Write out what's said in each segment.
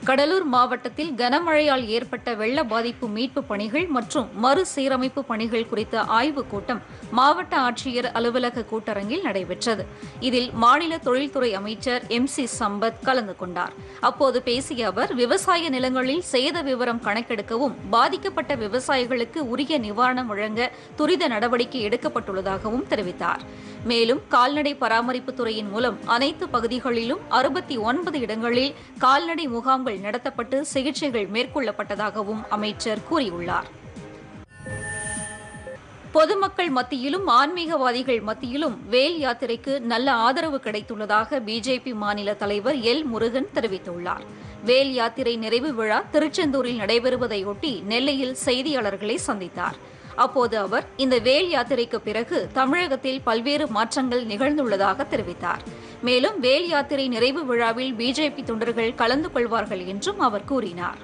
கடலூர் மாவட்டத்தில் கனமழையால் ஏற்பட்ட வெள்ள பாதிப்பு மீட்பு பணிகள் மற்றும் மறுசீரமைப்பு பணிகள் குறித்த ஆய்வுக் கூட்டம் மாவட்ட ஆட்சியர் அலுவலக கூட்டரங்கில் நடைபெற்றது இதில் மாநில தொழில்துறை அமைச்சர் எம் சி சம்பத் கலந்து கொண்டார் அப்போது பேசிய அவர் விவசாய நிலங்களில் சேத விவரம் கணக்கெடுக்கவும் பாதிக்கப்பட்ட விவசாயிகளுக்கு உரிய நிவாரணம் வழங்க துரித நடவடிக்கை எடுக்கப்பட்டுள்ளதாகவும் தெரிவித்தார் மேலும் கால்நடை பராமரிப்பு துறையின் மூலம் அனைத்து பகுதிகளிலும் அறுபத்தி ஒன்பது இடங்களில் கால்நடை முகாம்கள் நடத்தப்பட்டு சிகிச்சைகள் மேற்கொள்ளப்பட்டதாகவும் அமைச்சர் கூறியுள்ளார் பொதுமக்கள் மத்தியிலும் ஆன்மீகவாதிகள் மத்தியிலும் வேல் யாத்திரைக்கு நல்ல ஆதரவு கிடைத்துள்ளதாக பிஜேபி மாநில தலைவர் எல் முருகன் தெரிவித்துள்ளார் வேல் யாத்திரை நிறைவு விழா திருச்செந்தூரில் நடைபெறுவதையொட்டி நெல்லையில் செய்தியாளர்களை சந்தித்தார் அப்போது அவர் இந்த வேல் யாத்திரைக்கு பிறகு தமிழகத்தில் பல்வேறு மாற்றங்கள் நிகழ்ந்துள்ளதாக தெரிவித்தார் மேலும் வேல் யாத்திரை நிறைவு விழாவில் பிஜேபி தொண்டர்கள் கலந்து கொள்வார்கள் என்றும் அவர் கூறினார்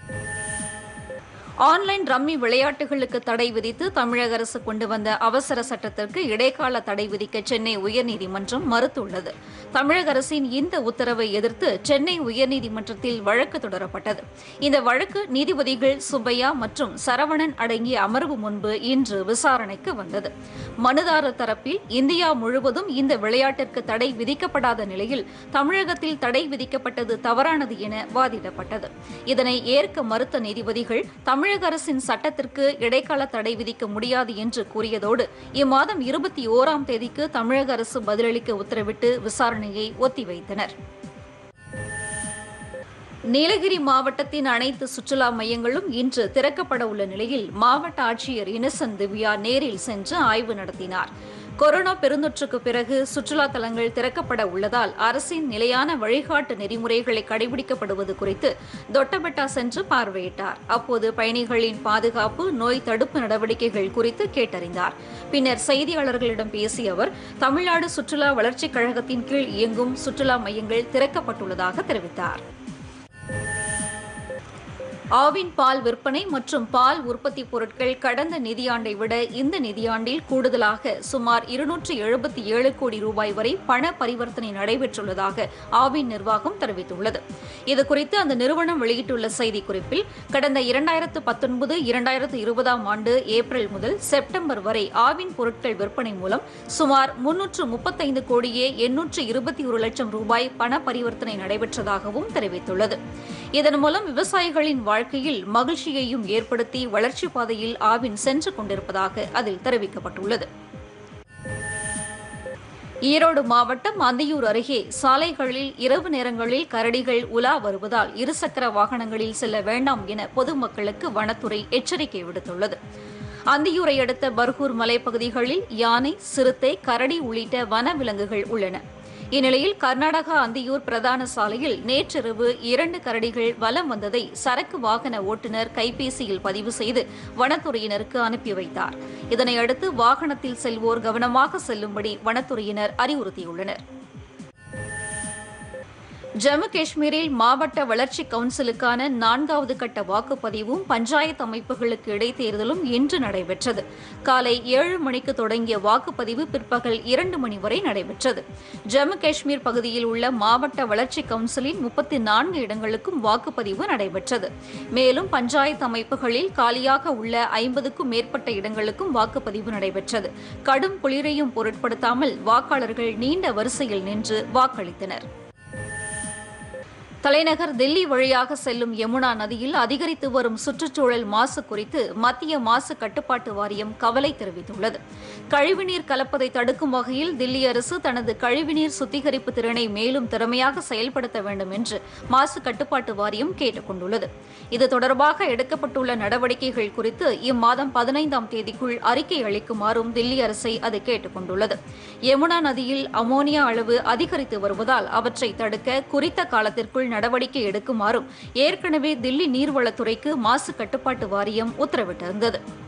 ஆன்லைன் ரம்மி விளையாட்டுகளுக்கு தடை விதித்து தமிழக அரசு கொண்டு வந்த அவசர சட்டத்திற்கு இடைக்கால தடை விதிக்க சென்னை உயர்நீதிமன்றம் மறுத்துள்ளது தமிழக அரசின் இந்த உத்தரவை எதிர்த்து சென்னை உயர்நீதிமன்றத்தில் வழக்கு தொடரப்பட்டது இந்த வழக்கு நீதிபதிகள் சுப்பையா மற்றும் சரவணன் அடங்கிய அமர்வு முன்பு இன்று விசாரணைக்கு வந்தது மனுதாரர் தரப்பில் இந்தியா முழுவதும் இந்த விளையாட்டிற்கு தடை விதிக்கப்படாத நிலையில் தமிழகத்தில் தடை விதிக்கப்பட்டது தவறானது என வாதிடப்பட்டது இதனை ஏற்க மறுத்த நீதிபதிகள் தமிழக அரசின் சட்டத்திற்கு இடைக்கால தடை விதிக்க முடியாது என்று கூறியதோடு இம்மாதம் இருபத்தி ஓராம் தேதிக்கு தமிழக அரசு பதிலளிக்க உத்தரவிட்டு விசாரணையை ஒத்திவைத்தனர் நீலகிரி மாவட்டத்தின் அனைத்து சுற்றுலா மையங்களும் இன்று திறக்கப்பட உள்ள நிலையில் மாவட்ட ஆட்சியர் இன்னசென்ட் திவ்யா நேரில் சென்று ஆய்வு நடத்தினார் கொரோனா பெருந்தொற்றுக்கு பிறகு சுற்றுலா தலங்கள் திறக்கப்பட உள்ளதால் அரசின் நிலையான வழிகாட்டு நெறிமுறைகளை கடைபிடிக்கப்படுவது குறித்து தொட்டபெட்டா சென்று பார்வையிட்டார் அப்போது பயணிகளின் பாதுகாப்பு நோய் தடுப்பு நடவடிக்கைகள் குறித்து கேட்டறிந்தார் பின்னர் செய்தியாளர்களிடம் பேசிய அவர் தமிழ்நாடு சுற்றுலா வளர்ச்சிக் கழகத்தின் கீழ் இயங்கும் சுற்றுலா மையங்கள் திறக்கப்பட்டுள்ளதாக தெரிவித்தார் ஆவின் பால் விற்பனை மற்றும் பால் உற்பத்தி பொருட்கள் கடந்த நிதியாண்டை விட இந்த நிதியாண்டில் கூடுதலாக சுமார் இருநூற்று எழுபத்தி ஏழு கோடி ரூபாய் வரை பண பரிவர்த்தனை நடைபெற்றுள்ளதாக ஆவின் நிர்வாகம் தெரிவித்துள்ளது இதுகுறித்து அந்த நிறுவனம் வெளியிட்டுள்ள செய்திக்குறிப்பில் கடந்த இரண்டாயிரத்து பத்தொன்பது இரண்டாயிரத்து இருபதாம் ஆண்டு ஏப்ரல் முதல் செப்டம்பர் வரை ஆவின் பொருட்கள் விற்பனை மூலம் சுமார் முன்னூற்று முப்பத்தைந்து கோடியே எண்ணூற்று இருபத்தி ஒரு லட்சம் ரூபாய் பண பரிவர்த்தனை நடைபெற்றதாகவும் தெரிவித்துள்ளது இதன் மூலம் விவசாயிகளின் வாழ்க்கையில் மகிழ்ச்சியையும் ஏற்படுத்தி வளர்ச்சிப் பாதையில் ஆவின் சென்று கொண்டிருப்பதாக அதில் தெரிவிக்கப்பட்டுள்ளது ஈரோடு மாவட்டம் அந்தியூர் அருகே சாலைகளில் இரவு நேரங்களில் கரடிகள் உலா வருவதால் இருசக்கர வாகனங்களில் செல்ல வேண்டாம் என பொதுமக்களுக்கு வனத்துறை எச்சரிக்கை விடுத்துள்ளது அந்தியூரை அடுத்த பர்கூர் மலைப்பகுதிகளில் யானை சிறுத்தை கரடி உள்ளிட்ட வனவிலங்குகள் உள்ளன இந்நிலையில் கர்நாடகா அந்தியூர் பிரதான சாலையில் நேற்றிரவு இரண்டு கரடிகள் வலம் வந்ததை சரக்கு வாகன ஓட்டுநர் கைபேசியில் பதிவு செய்து வனத்துறையினருக்கு அனுப்பி வைத்தார் இதனையடுத்து வாகனத்தில் செல்வோர் கவனமாக செல்லும்படி வனத்துறையினர் அறிவுறுத்தியுள்ளனர் ஜம்மு காஷ்மீரில் மாவட்ட வளர்ச்சி கவுன்சிலுக்கான நான்காவது கட்ட வாக்குப்பதிவும் பஞ்சாயத்து அமைப்புகளுக்கு இடைத்தேர்தலும் இன்று நடைபெற்றது காலை ஏழு மணிக்கு தொடங்கிய வாக்குப்பதிவு பிற்பகல் இரண்டு மணி வரை நடைபெற்றது ஜம்மு காஷ்மீர் பகுதியில் உள்ள மாவட்ட வளர்ச்சி கவுன்சிலின் முப்பத்தி நான்கு இடங்களுக்கும் வாக்குப்பதிவு நடைபெற்றது மேலும் பஞ்சாயத்து அமைப்புகளில் காலியாக உள்ள ஐம்பதுக்கும் மேற்பட்ட இடங்களுக்கும் வாக்குப்பதிவு நடைபெற்றது கடும் குளிரையும் பொருட்படுத்தாமல் வாக்காளர்கள் நீண்ட வரிசையில் நின்று வாக்களித்தனர் தலைநகர் தில்லி வழியாக செல்லும் யமுனா நதியில் அதிகரித்து வரும் சுற்றுச்சூழல் மாசு குறித்து மத்திய மாசு கட்டுப்பாட்டு வாரியம் கவலை தெரிவித்துள்ளது கழிவுநீர் கலப்பதை தடுக்கும் வகையில் தில்லி அரசு தனது கழிவுநீர் சுத்திகரிப்பு திறனை மேலும் திறமையாக செயல்படுத்த வேண்டும் என்று மாசு கட்டுப்பாட்டு வாரியம் கேட்டுக் கொண்டுள்ளது இது தொடர்பாக எடுக்கப்பட்டுள்ள நடவடிக்கைகள் குறித்து இம்மாதம் பதினைந்தாம் தேதிக்குள் அறிக்கை அளிக்குமாறும் தில்லி அரசை அது கேட்டுக் கொண்டுள்ளது யமுனா நதியில் அமோனியா அளவு அதிகரித்து வருவதால் அவற்றை தடுக்க குறித்த காலத்திற்குள் நடவடிக்கை எடுக்குமாறும் ஏற்கனவே தில்லி நீர்வளத்துறைக்கு மாசு கட்டுப்பாட்டு வாரியம் உத்தரவிட்டிருந்தது